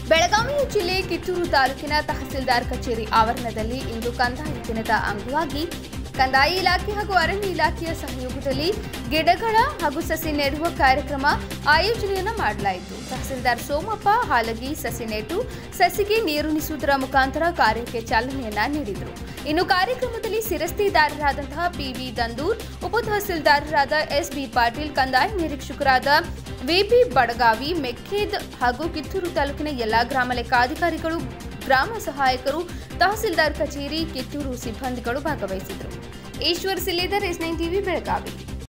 ಬೆಳಗಾವಿ ಜಿಲ್ಲೆ ಕಿತ್ತೂರು ತಾಲೂಕಿನ ತಹಸೀಲ್ದಾರ್ ಕಚೇರಿ ಆವರಣದಲ್ಲಿ ಇಂದು ಕಂದಾಯ ದಿನದ ಅಂಗವಾಗಿ ಕಂದಾಯ ಇಲಾಖೆ ಹಾಗೂ ಅರಣ್ಯ ಇಲಾಖೆಯ ಸಹಯೋಗದಲ್ಲಿ ಗಿಡಗಳ ಹಾಗೂ ಸಸಿ ನೆಡುವ ಕಾರ್ಯಕ್ರಮ ಆಯೋಜನೆಯನ್ನ ಮಾಡಲಾಯಿತು ತಹಸೀಲ್ದಾರ್ ಸೋಮಪ್ಪ ಹಾಲಗಿ ಸಸಿ ನೆಟ್ಟು ಸಸಿಗೆ ನೀರುಣಿಸುವುದರ ಮುಖಾಂತರ ಕಾರ್ಯಕ್ಕೆ ಚಾಲನೆಯನ್ನ ನೀಡಿದರು ಇನ್ನು ಕಾರ್ಯಕ್ರಮದಲ್ಲಿ ಶಿರಸ್ತಿದಾರರಾದಂತಹ ಪಿವಿ ದಂದೂರ್ ಉಪ ತಹಸೀಲ್ದಾರರಾದ ಎಸ್ಬಿ ಪಾಟೀಲ್ ಕಂದಾಯ ನಿರೀಕ್ಷಕರಾದ ವಿಪಿ ಬಡಗಾವಿ ಮೆಕ್ಕೇದ್ ಹಾಗೂ ಕಿತ್ತೂರು ತಾಲೂಕಿನ ಎಲ್ಲಾ ಗ್ರಾಮ ಲೆಕ್ಕಾಧಿಕಾರಿಗಳು ಗ್ರಾಮ ಸಹಾಯಕರು ತಹಸೀಲ್ದಾರ್ ಕಚೇರಿ ಕಿತ್ತೂರು ಸಿಬ್ಬಂದಿಗಳು ಭಾಗವಹಿಸಿದರು Eshwar Siledar S nine TV Belagavi